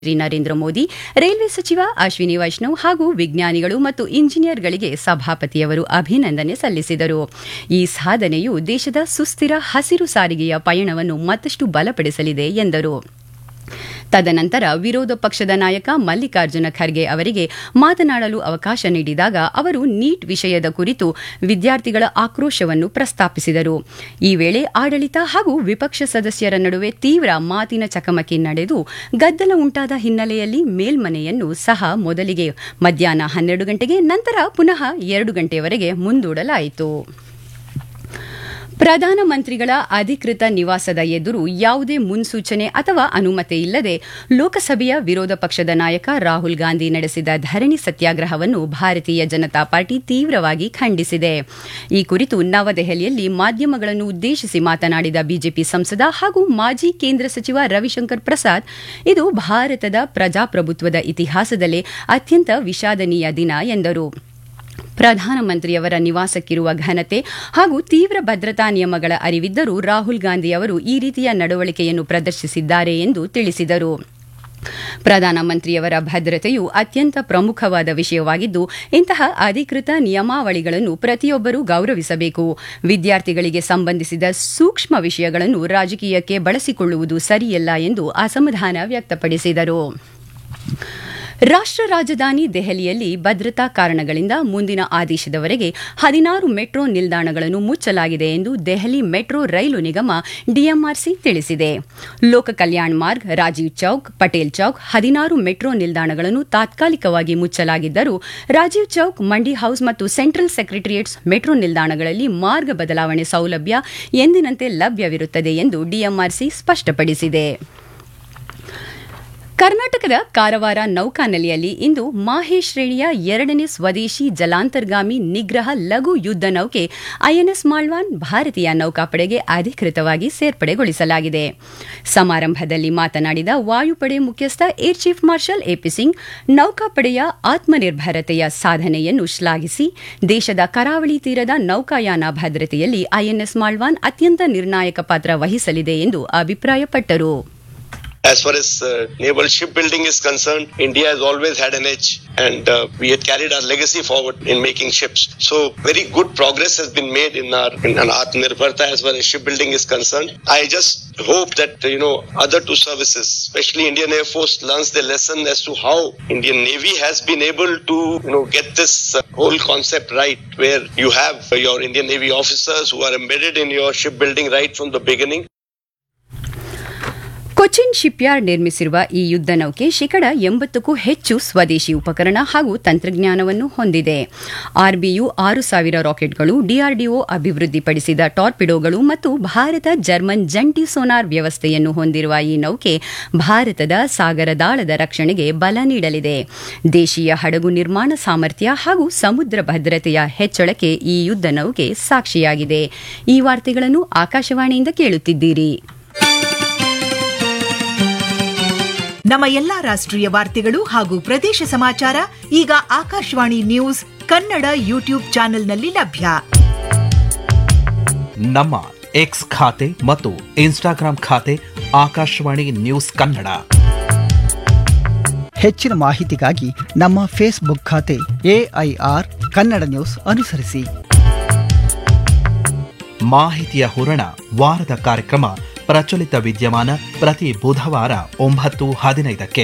Shri Narendra Modi railway ಸಚಿವ ಅಶ್ವಿನಿ ವೈಷ್ಣವ್ ಹಾಗೂ ವಿಜ್ಞಾನಿಗಳು ಮತ್ತು ಇಂಜಿನಿಯರ್ಗಳಿಗೆ ಸಭಾಪತಿಯವರು ಅಭಿನಂದನೆ ಸಲ್ಲಿಸಿದರು ಈ ಸಾಧನೆಯು ದೇಶದ ಸುಸ್ಥಿರ ಹಸಿರು ಸಾರಿಗೆಯ ಪಯಣವನ್ನು ಮತ್ತಷ್ಟು ಬಲಪಡಿಸಲಿದೆ ಎಂದರು ತದನಂತರ ವಿರೋಧ ಪಕ್ಷದ ನಾಯಕ ಮಲ್ಲಿಕಾರ್ಜುನ ಖರ್ಗೆ ಅವರಿಗೆ ಮಾತನಾಡಲು ಅವಕಾಶ ನೀಡಿದಾಗ ಅವರು ನೀಟ್ ವಿಷಯದ ಕುರಿತು ವಿದ್ಯಾರ್ಥಿಗಳ ಆಕ್ರೋಶವನ್ನು ಪ್ರಸ್ತಾಪಿಸಿದರು ಈ ವೇಳೆ ಆಡಳಿತ ಹಾಗೂ ವಿಪಕ್ಷ ಸದಸ್ಯರ ನಡುವೆ ತೀವ್ರ ಮಾತಿನ ಚಕಮಕಿ ನಡೆದು ಗದ್ದಲ ಉಂಟಾದ ಹಿನ್ನೆಲೆಯಲ್ಲಿ ಮೇಲ್ಮನೆಯನ್ನು ಸಹ ಮೊದಲಿಗೆ ಮಧ್ಯಾಹ್ನ ಹನ್ನೆರಡು ಗಂಟೆಗೆ ನಂತರ ಪುನಃ ಎರಡು ಗಂಟೆಯವರೆಗೆ ಮುಂದೂಡಲಾಯಿತು ಪ್ರಧಾನಮಂತ್ರಿಗಳ ಅಧಿಕೃತ ನಿವಾಸದ ಎದುರು ಯಾವುದೇ ಮುನ್ಸೂಚನೆ ಅಥವಾ ಅನುಮತಿ ಇಲ್ಲದೆ ಲೋಕಸಭೆಯ ವಿರೋಧ ಪಕ್ಷದ ನಾಯಕ ರಾಹುಲ್ ಗಾಂಧಿ ನಡೆಸಿದ ಧರಣಿ ಸತ್ಯಾಗ್ರಹವನ್ನು ಭಾರತೀಯ ಜನತಾ ಪಾರ್ಟಿ ತೀವ್ರವಾಗಿ ಖಂಡಿಸಿದೆ ಈ ಕುರಿತು ನವದೆಹಲಿಯಲ್ಲಿ ಮಾಧ್ಯಮಗಳನ್ನು ಉದ್ದೇಶಿಸಿ ಮಾತನಾಡಿದ ಬಿಜೆಪಿ ಸಂಸದ ಹಾಗೂ ಮಾಜಿ ಕೇಂದ್ರ ಸಚಿವ ರವಿಶಂಕರ್ ಪ್ರಸಾದ್ ಇದು ಭಾರತದ ಪ್ರಜಾಪ್ರಭುತ್ವದ ಇತಿಹಾಸದಲ್ಲೇ ಅತ್ಯಂತ ವಿಷಾದನೀಯ ದಿನ ಎಂದರು ಪ್ರಧಾನಮಂತ್ರಿಯವರ ನಿವಾಸಕ್ಕಿರುವ ಘನತೆ ಹಾಗೂ ತೀವ್ರ ಭದ್ರತಾ ನಿಯಮಗಳ ಅರಿವಿದ್ದರೂ ರಾಹುಲ್ ಗಾಂಧಿ ಅವರು ಈ ರೀತಿಯ ನಡವಳಿಕೆಯನ್ನು ಪ್ರದರ್ಶಿಸಿದ್ದಾರೆ ಎಂದು ತಿಳಿಸಿದರು ಪ್ರಧಾನಮಂತ್ರಿಯವರ ಭದ್ರತೆಯು ಅತ್ಯಂತ ಪ್ರಮುಖವಾದ ವಿಷಯವಾಗಿದ್ದು ಇಂತಹ ಅಧಿಕೃತ ನಿಯಮಾವಳಿಗಳನ್ನು ಪ್ರತಿಯೊಬ್ಬರೂ ಗೌರವಿಸಬೇಕು ವಿದ್ಯಾರ್ಥಿಗಳಿಗೆ ಸಂಬಂಧಿಸಿದ ಸೂಕ್ಷ್ಮ ವಿಷಯಗಳನ್ನು ರಾಜಕೀಯಕ್ಕೆ ಬಳಸಿಕೊಳ್ಳುವುದು ಸರಿಯಲ್ಲ ಎಂದು ಅಸಮಾಧಾನ ವ್ಯಕ್ತಪಡಿಸಿದರು ರಾಷ್ಟ್ರ ರಾಜಧಾನಿ ದೆಹಲಿಯಲ್ಲಿ ಭದ್ರತಾ ಕಾರಣಗಳಿಂದ ಮುಂದಿನ ಆದೇಶದವರೆಗೆ ಹದಿನಾರು ಮೆಟ್ರೋ ನಿಲ್ದಾಣಗಳನ್ನು ಮುಚ್ಚಲಾಗಿದೆ ಎಂದು ದೆಹಲಿ ಮೆಟ್ರೋ ರೈಲು ನಿಗಮ ಡಿಎಂಆರ್ಸಿ ತಿಳಿಸಿದೆ ಲೋಕ ಕಲ್ಯಾಣ್ ಮಾರ್ಗ್ ರಾಜೀವ್ ಚೌಕ್ ಪಟೇಲ್ ಚೌಕ್ ಹದಿನಾರು ಮೆಟ್ರೋ ನಿಲ್ದಾಣಗಳನ್ನು ತಾತ್ಕಾಲಿಕವಾಗಿ ಮುಚ್ಚಲಾಗಿದ್ದರೂ ರಾಜೀವ್ ಚೌಕ್ ಮಂಡಿ ಹೌಸ್ ಮತ್ತು ಸೆಂಟ್ರಲ್ ಸೆಕ್ರೆಟರಿಯೇಟ್ಸ್ ಮೆಟ್ರೋ ನಿಲ್ದಾಣಗಳಲ್ಲಿ ಮಾರ್ಗ ಬದಲಾವಣೆ ಸೌಲಭ್ಯ ಎಂದಿನಂತೆ ಲಭ್ಯವಿರುತ್ತದೆ ಎಂದು ಡಿಎಂಆರ್ಸಿ ಸ್ಪಷ್ಟಪಡಿಸಿದೆ ಕರ್ನಾಟಕದ ಕಾರವಾರ ನೌಕಾನೆಲೆಯಲ್ಲಿ ಇಂದು ಮಾಹೇಶ್ ಶ್ರೇಣಿಯ ಎರಡನೇ ಸ್ವದೇಶಿ ಜಲಾಂತರ್ಗಾಮಿ ನಿಗ್ರಹ ಲಘು ಯುದ್ಧ ನೌಕೆ ಐಎನ್ಎಸ್ ಮಾಳ್ವಾನ್ ಭಾರತೀಯ ನೌಕಾಪಡೆಗೆ ಅಧಿಕೃತವಾಗಿ ಸೇರ್ಪಡೆಗೊಳಿಸಲಾಗಿದೆ ಸಮಾರಂಭದಲ್ಲಿ ಮಾತನಾಡಿದ ವಾಯುಪಡೆ ಮುಖ್ಯಸ್ಥ air chief marshal AP Singh ನೌಕಾಪಡೆಯ ಆತ್ಮನಿರ್ಭರತೆಯ ಸಾಧನೆಯನ್ನು ಶ್ಲಾಘಿಸಿ ದೇಶದ ಕರಾವಳಿ ತೀರದ ನೌಕಾಯಾನ ಭದ್ರತೆಯಲ್ಲಿ ಐಎನ್ಎಸ್ ಮಾಳ್ವಾನ್ ಅತ್ಯಂತ ನಿರ್ಣಾಯಕ ಪಾತ್ರ ವಹಿಸಲಿದೆ ಎಂದು ಅಭಿಪ್ರಾಯಪಟ್ಟರು As far as uh, naval shipbuilding is concerned, India has always had an edge and uh, we had carried our legacy forward in making ships. So very good progress has been made in our in our Atmanirbharta as far as shipbuilding is concerned. I just hope that, you know, other two services, especially Indian Air Force learns the lesson as to how Indian Navy has been able to, you know, get this uh, whole concept right where you have your Indian Navy officers who are embedded in your shipbuilding right from the beginning. Cochin shipyard ನಿರ್ಮಿಸಿರುವ ಈ ಯುದ್ಧ ನೌಕೆ ಶೇಕಡ ಎಂಬತ್ತಕ್ಕೂ ಹೆಚ್ಚು ಸ್ವದೇಶಿ ಉಪಕರಣ ಹಾಗೂ ತಂತ್ರಜ್ಞಾನವನ್ನು ಹೊಂದಿದೆ ಆರ್ಬಿಯು ಆರು ಸಾವಿರ ರಾಕೆಟ್ಗಳು ಡಿಆರ್ಡಿಒ ಅಭಿವೃದ್ಧಿಪಡಿಸಿದ ಟಾರ್ಪಿಡೋಗಳು ಮತ್ತು ಭಾರತ ಜರ್ಮನ್ ಜಂಟಿ ಸೋನಾರ್ ವ್ಯವಸ್ಥೆಯನ್ನು ಹೊಂದಿರುವ ಈ ನೌಕೆ ಭಾರತದ ಸಾಗರದಾಳದ ರಕ್ಷಣೆಗೆ ಬಲ ನೀಡಲಿದೆ ದೇಶೀಯ ಹಡಗು ನಿರ್ಮಾಣ ಸಾಮರ್ಥ್ಯ ಹಾಗೂ ಸಮುದ್ರ ಭದ್ರತೆಯ ಹೆಚ್ಚಳಕ್ಕೆ ಈ ಯುದ್ಧ ನೌಕೆ ಸಾಕ್ಷಿಯಾಗಿದೆ ಈ ವಾರ್ತೆಗಳನ್ನು ಆಕಾಶವಾಣಿಯಿಂದ ಕೇಳುತ್ತಿದ್ದೀರಿ ನಮ್ಮ ಎಲ್ಲಾ ರಾಷ್ಟ್ರೀಯ ವಾರ್ತೆಗಳು ಹಾಗೂ ಪ್ರದೇಶ ಸಮಾಚಾರ ಈಗ ಆಕಾಶವಾಣಿ ನ್ಯೂಸ್ ಕನ್ನಡ ಯೂಟ್ಯೂಬ್ ಚಾನೆಲ್ನಲ್ಲಿ ಲಭ್ಯ ನಮ್ಮ ಎಕ್ಸ್ ಖಾತೆ ಮತ್ತು ಇನ್ಸ್ಟಾಗ್ರಾಂ ಖಾತೆ ಆಕಾಶವಾಣಿ ನ್ಯೂಸ್ ಕನ್ನಡ ಹೆಚ್ಚಿನ ಮಾಹಿತಿಗಾಗಿ ನಮ್ಮ ಫೇಸ್ಬುಕ್ ಖಾತೆ ಎಐಆರ್ ಕನ್ನಡ ನ್ಯೂಸ್ ಅನುಸರಿಸಿ ಮಾಹಿತಿಯ ಹೂರಣ ವಾರದ ಕಾರ್ಯಕ್ರಮ ಪ್ರಚಲಿತ ವಿದ್ಯಮಾನ ಪ್ರತಿ ಬುಧವಾರ ಒಂಬತ್ತು ಹದಿನೈದಕ್ಕೆ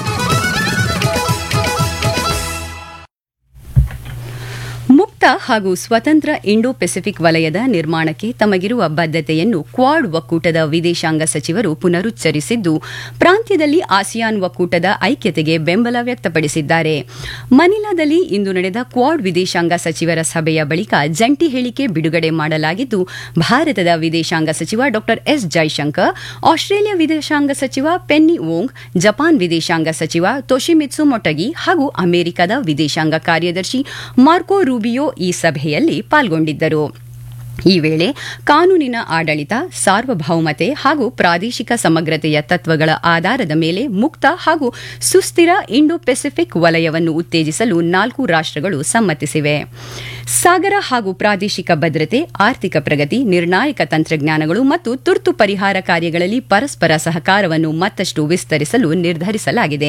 ಮುಕ್ತ ಹಾಗೂ ಸ್ವತಂತ್ರ ಇಂಡೋ ಪೆಸಿಫಿಕ್ ವಲಯದ ನಿರ್ಮಾಣಕ್ಕೆ ತಮಗಿರುವ ಬದ್ಧತೆಯನ್ನು ಕ್ವಾಡ್ ಒಕ್ಕೂಟದ ವಿದೇಶಾಂಗ ಸಚಿವರು ಪುನರುಚ್ಚರಿಸಿದ್ದು ಪ್ರಾಂತ್ಯದಲ್ಲಿ ಆಸಿಯಾನ್ ಒಕ್ಕೂಟದ ಐಕ್ಯತೆಗೆ ಬೆಂಬಲ ವ್ಯಕ್ತಪಡಿಸಿದ್ದಾರೆ ಮನಿಲಾದಲ್ಲಿ ಇಂದು ನಡೆದ ಕ್ವಾಡ್ ವಿದೇಶಾಂಗ ಸಚಿವರ ಸಭೆಯ ಬಳಿಕ ಜಂಟಿ ಹೇಳಿಕೆ ಬಿಡುಗಡೆ ಮಾಡಲಾಗಿದ್ದು ಭಾರತದ ವಿದೇಶಾಂಗ ಸಚಿವ ಡಾ ಎಸ್ ಜೈಶಂಕರ್ ಆಸ್ಟ್ರೇಲಿಯಾ ವಿದೇಶಾಂಗ ಸಚಿವ ಪೆನ್ನಿ ವೋಂಗ್ ಜಪಾನ್ ವಿದೇಶಾಂಗ ಸಚಿವ ತೊಶಿಮಿತ್ಸು ಮೊಟಗಿ ಹಾಗೂ ಅಮೆರಿಕದ ವಿದೇಶಾಂಗ ಕಾರ್ಯದರ್ಶಿ ಮಾರ್ಕೋ ರೂಬಿಯೋ ಈ ಸಭೆಯಲ್ಲಿ ಪಾಲ್ಗೊಂಡಿದ್ದರು ಈ ವೇಳೆ ಕಾನೂನಿನ ಆಡಳಿತ ಸಾರ್ವಭೌಮತೆ ಹಾಗೂ ಪ್ರಾದೇಶಿಕ ಸಮಗ್ರತೆಯ ತತ್ವಗಳ ಆಧಾರದ ಮೇಲೆ ಮುಕ್ತ ಹಾಗೂ ಸುಸ್ಥಿರ ಇಂಡೋ ಪೆಸಿಫಿಕ್ ವಲಯವನ್ನು ಉತ್ತೇಜಿಸಲು ನಾಲ್ಕು ರಾಷ್ಟ್ರಗಳು ಸಮ್ಮತಿಸಿವೆ ಸಾಗರ ಹಾಗೂ ಪ್ರಾದೇಶಿಕ ಭದ್ರತೆ ಆರ್ಥಿಕ ಪ್ರಗತಿ ನಿರ್ಣಾಯಕ ತಂತ್ರಜ್ಞಾನಗಳು ಮತ್ತು ತುರ್ತು ಪರಿಹಾರ ಕಾರ್ಯಗಳಲ್ಲಿ ಪರಸ್ಪರ ಸಹಕಾರವನ್ನು ಮತ್ತಷ್ಟು ವಿಸ್ತರಿಸಲು ನಿರ್ಧರಿಸಲಾಗಿದೆ